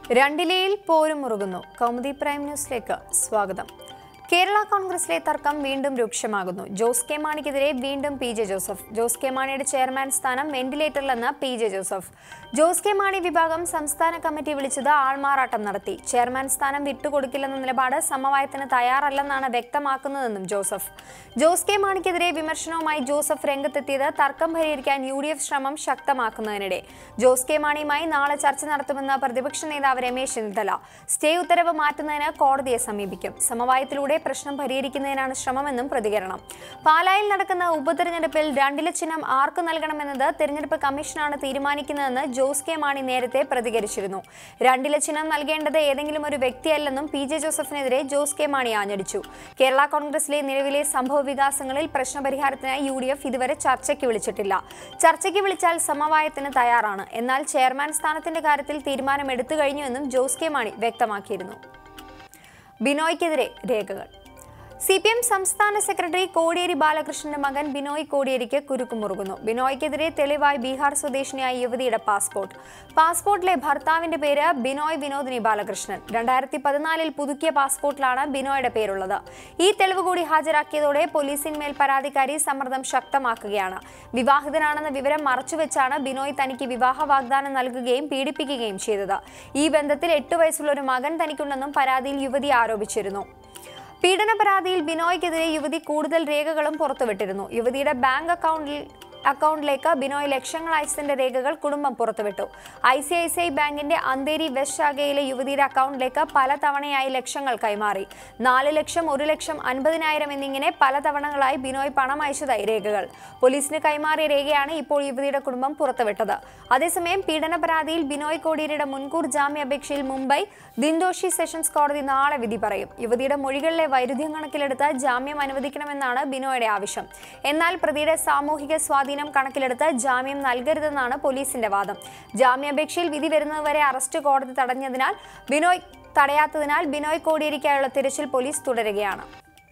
രണ്ടിലയിൽ പോരും മുറുകുന്നു കൗമുദി പ്രൈം ന്യൂസിലേക്ക് സ്വാഗതം കേരള കോൺഗ്രസിലെ തർക്കം വീണ്ടും രൂക്ഷമാകുന്നു ജോസ് കെ മാണിക്കെതിരെ വീണ്ടും P J Joseph Jose K മാണിയുടെ ചെയർമാൻ സ്ഥാനം വെന്റിലേറ്ററിലെന്ന് P J Joseph Jose K Mani വിഭാഗം സംസ്ഥാന കമ്മിറ്റി വിളിച്ചത് ആൾമാറാട്ടം നടത്തി ചെയർമാൻ സ്ഥാനം വിട്ടുകൊടുക്കില്ലെന്ന നിലപാട് സമവായത്തിന് തയ്യാറല്ലെന്നാണ് വ്യക്തമാക്കുന്നതെന്നും ജോസഫ് ജോസ് കെ മാണിക്കെതിരെ വിമർശനവുമായി ജോസഫ് രംഗത്തെത്തിയത് തർക്കം പരിഹരിക്കാൻ യു ഡി എഫ് ശ്രമം ശക്തമാക്കുന്നതിനിടെ ജോസ് കെ മാണിയുമായി നാളെ ചർച്ച നടത്തുമെന്ന് പ്രതിപക്ഷ നേതാവ് രമേശ് ചെന്നിത്തല സ്റ്റേ ഉത്തരവ് മാറ്റുന്നതിന് കോടതിയെ സമീപിക്കും സമവായത്തിലൂടെ പ്രശ്നം പരിഹരിക്കുന്നതിനാണ് ശ്രമമെന്നും പ്രതികരണം പാലായിൽ നടക്കുന്ന ഉപതെരഞ്ഞെടുപ്പിൽ രണ്ടില ചിഹ്നം ആർക്കു നൽകണമെന്നത് തെരഞ്ഞെടുപ്പ് കമ്മീഷനാണ് തീരുമാനിക്കുന്നതെന്ന് ജോസ് കെ മാണി നേരത്തെ പ്രതികരിച്ചിരുന്നു രണ്ടില ചിഹ്നം നൽകേണ്ടത് ഏതെങ്കിലും ഒരു വ്യക്തിയല്ലെന്നും പി ജെ ജോസഫിനെതിരെ ജോസ് കെ മാണി ആഞ്ഞടിച്ചു കേരള കോൺഗ്രസിലെ നിലവിലെ സംഭവ വികാസങ്ങളിൽ പ്രശ്നപരിഹാരത്തിനായി യു ഡി എഫ് ഇതുവരെ ചർച്ചയ്ക്ക് വിളിച്ചിട്ടില്ല ചർച്ചയ്ക്ക് വിളിച്ചാൽ സമവായത്തിന് തയ്യാറാണ് എന്നാൽ ചെയർമാൻ സ്ഥാനത്തിന്റെ കാര്യത്തിൽ തീരുമാനം എടുത്തു കഴിഞ്ഞുവെന്നും ജോസ് കെ മാണി വ്യക്തമാക്കിയിരുന്നു ബിനോയ്ക്കെതിരെ രേഖകൾ സി പി എം സംസ്ഥാന സെക്രട്ടറി കോടിയേരി ബാലകൃഷ്ണന്റെ മകൻ ബിനോയ് കോടിയേരിക്ക് കുരുക്കുമുറുകുന്നു ബിനോയ്ക്കെതിരെ തെളിവായി ബീഹാർ സ്വദേശിനിയായ യുവതിയുടെ പാസ്പോർട്ട് പാസ്പോർട്ടിലെ ഭർത്താവിന്റെ പേര് ബിനോയ് വിനോദിനി ബാലകൃഷ്ണൻ രണ്ടായിരത്തി പതിനാലിൽ പുതുക്കിയ പാസ്പോർട്ടിലാണ് ബിനോയുടെ പേരുള്ളത് ഈ തെളിവ് കൂടി ഹാജരാക്കിയതോടെ പോലീസിന്മേൽ പരാതിക്കാരി സമ്മർദ്ദം ശക്തമാക്കുകയാണ് വിവാഹിതനാണെന്ന വിവരം മറച്ചുവെച്ചാണ് ബിനോയ് തനിക്ക് വിവാഹ വാഗ്ദാനം നൽകുകയും പീഡിപ്പിക്കുകയും ചെയ്തത് ഈ ബന്ധത്തിൽ എട്ട് വയസ്സുള്ള ഒരു മകൻ തനിക്കുണ്ടെന്നും പരാതിയിൽ യുവതി ആരോപിച്ചിരുന്നു പീഡന പരാതിയിൽ ബിനോയ്ക്കെതിരെ യുവതി കൂടുതൽ രേഖകളും പുറത്തുവിട്ടിരുന്നു യുവതിയുടെ ബാങ്ക് അക്കൗണ്ടിൽ അക്കൗണ്ടിലേക്ക് ബിനോയ് ലക്ഷങ്ങൾ അയച്ചതിന്റെ രേഖകൾ കുടുംബം പുറത്തുവിട്ടു I C I C I ബാങ്കിന്റെ അന്തേരി വെസ്റ്റ് ശാഖയിലെ യുവതിയുടെ അക്കൗണ്ടിലേക്ക് പല തവണയായി ലക്ഷങ്ങൾ കൈമാറി നാല് ലക്ഷം ഒരു ലക്ഷം അൻപതിനായിരം എന്നിങ്ങനെ പല തവണകളായി ബിനോയ് പണം അയച്ചതായി രേഖകൾ പോലീസിന് കൈമാറിയ രേഖയാണ് ഇപ്പോൾ യുവതിയുടെ കുടുംബം പുറത്തുവിട്ടത് അതേസമയം പീഡന പരാതിയിൽ ബിനോയ് കോടിയേരിയുടെ മുൻകൂർ ജാമ്യാപേക്ഷയിൽ മുംബൈ ദിൻദോഷി സെഷൻസ് കോടതി നാളെ വിധി പറയും യുവതിയുടെ മൊഴികളിലെ വൈരുദ്ധ്യം കണക്കിലെടുത്ത് ജാമ്യം അനുവദിക്കണമെന്നാണ് ബിനോയുടെ ആവശ്യം എന്നാൽ പ്രതിയുടെ സാമൂഹിക സ്വാധീനം കണക്കിലെടുത്ത് ജാമ്യം നൽകരുതെന്നാണ് പോലീസിന്റെ വാദം ജാമ്യാപേക്ഷയിൽ വിധി വരുന്നതുവരെ അറസ്റ്റ് കോടതി തടഞ്ഞതിനാൽ ബിനോയ് തടയാത്തതിനാൽ ബിനോയ് കോടിയേരിക്കായുള്ള തിരച്ചിൽ പോലീസ് തുടരുകയാണ്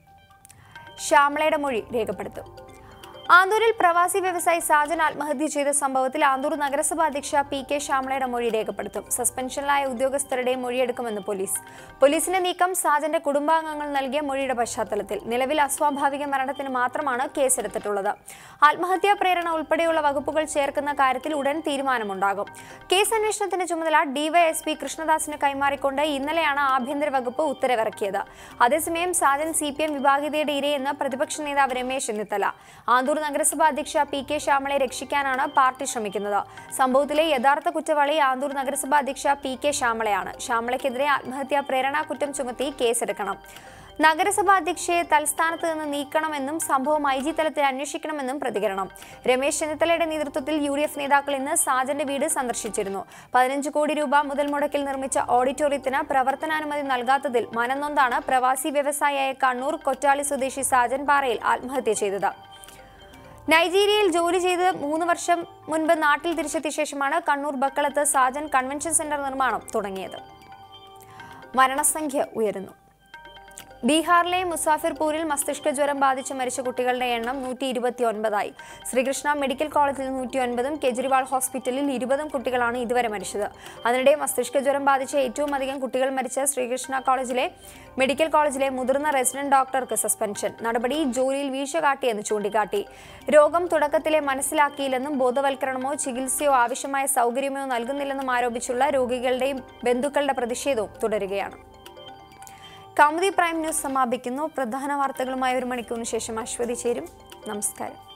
ശ്യാമളയുടെ മൊഴി രേഖപ്പെടുത്തും ആന്തൂരിൽ പ്രവാസി വ്യവസായി സാജൻ ആത്മഹത്യ ചെയ്ത സംഭവത്തിൽ ആന്തൂർ നഗരസഭാ അധ്യക്ഷ പി കെ ശ്യാമളയുടെ മൊഴി രേഖപ്പെടുത്തും സസ്പെൻഷനിലായ ഉദ്യോഗസ്ഥരുടെ മൊഴിയെടുക്കുമെന്ന് പോലീസ് പോലീസിന്റെ നീക്കം സാജന്റെ കുടുംബാംഗങ്ങൾ നൽകിയ മൊഴിയുടെ പശ്ചാത്തലത്തിൽ നിലവിൽ അസ്വാഭാവിക മരണത്തിന് മാത്രമാണ് കേസെടുത്തിട്ടുള്ളത് ആത്മഹത്യാ പ്രേരണ ഉൾപ്പെടെയുള്ള വകുപ്പുകൾ ചേർക്കുന്ന കാര്യത്തിൽ ഉടൻ തീരുമാനമുണ്ടാകും കേസ് അന്വേഷണത്തിന്റെ ചുമതല ഡിവൈഎസ്പി കൃഷ്ണദാസിന് കൈമാറിക്കൊണ്ട് ഇന്നലെയാണ് ആഭ്യന്തര വകുപ്പ് ഉത്തരവിറക്കിയത് അതേസമയം സാജൻ സി പി എം വിഭാഗീയതയുടെ ഇരയെന്ന് പ്രതിപക്ഷ നേതാവ് രമേശ് ചെന്നിത്തല ആന്തൂർ നഗരസഭാ അധ്യക്ഷ പി കെ ശ്യാമളെ രക്ഷിക്കാനാണ് പാർട്ടി ശ്രമിക്കുന്നത് സംഭവത്തിലെ യഥാർത്ഥ കുറ്റവാളി ആന്തൂർ നഗരസഭാ അധ്യക്ഷ പി കെ ശ്യാമളയാണ് ശ്യാമളയ്ക്കെതിരെ ആത്മഹത്യാ പ്രേരണാ കുറ്റം ചുമത്തി കേസെടുക്കണം നഗരസഭാ അധ്യക്ഷയെ തൽസ്ഥാനത്ത് നിന്ന് നീക്കണമെന്നും സംഭവം ഐ ജി തലത്തിൽ അന്വേഷിക്കണമെന്നും പ്രതികരണം രമേശ് ചെന്നിത്തലയുടെ നേതൃത്വത്തിൽ യു ഡി എഫ് നേതാക്കൾ ഇന്ന് സാജന്റെ വീട് സന്ദർശിച്ചിരുന്നു പതിനഞ്ച് കോടി രൂപ മുതൽ മുടക്കിൽ നിർമ്മിച്ച ഓഡിറ്റോറിയത്തിന് പ്രവർത്തനാനുമതി നൽകാത്തതിൽ മനംനൊന്താണ് പ്രവാസി വ്യവസായിയായ കണ്ണൂർ കൊറ്റാളി സ്വദേശി സാജൻ പാറയിൽ ആത്മഹത്യ ചെയ്തത് നൈജീരിയയിൽ ജോലി ചെയ്ത് മൂന്ന് വർഷം മുൻപ് നാട്ടിൽ തിരിച്ചെത്തിയ ശേഷമാണ് കണ്ണൂർ ബക്കളത്ത് സാജൻ കൺവെൻഷൻ സെന്റർ നിർമ്മാണം തുടങ്ങിയത് മരണസംഖ്യ ഉയരുന്നു ബീഹാറിലെ മുസാഫിർപൂരിൽ മസ്തിഷ്ക ജ്വരം ബാധിച്ച് മരിച്ച കുട്ടികളുടെ എണ്ണം നൂറ്റി ഇരുപത്തി ഒൻപതായി ശ്രീകൃഷ്ണ മെഡിക്കൽ കോളേജിൽ നൂറ്റി ഒൻപതും കെജ്രിവാൾ ഹോസ്പിറ്റലിൽ ഇരുപതും കുട്ടികളാണ് ഇതുവരെ മരിച്ചത് അതിനിടെ മസ്തിഷ്ക ജ്വരം ബാധിച്ച ഏറ്റവും അധികം കുട്ടികൾ മരിച്ച ശ്രീകൃഷ്ണ കോളേജിലെ മെഡിക്കൽ കോളേജിലെ മുതിർന്ന റെസിഡന്റ് ഡോക്ടർക്ക് സസ്പെൻഷൻ നടപടി ജോലിയിൽ വീഴ്ച കാട്ടിയെന്ന് ചൂണ്ടിക്കാട്ടി രോഗം തുടക്കത്തിലെ മനസ്സിലാക്കിയില്ലെന്നും ബോധവൽക്കരണമോ ചികിത്സയോ ആവശ്യമായ സൗകര്യമോ നൽകുന്നില്ലെന്നും ആരോപിച്ചുള്ള രോഗികളുടെയും ബന്ധുക്കളുടെ പ്രതിഷേധവും തുടരുകയാണ് കൗമുദി പ്രൈം ന്യൂസ് സമാപിക്കുന്നു പ്രധാന വാർത്തകളുമായി ഒരു മണിക്കൂറിന് ശേഷം അശ്വതി ചേരും നമസ്കാരം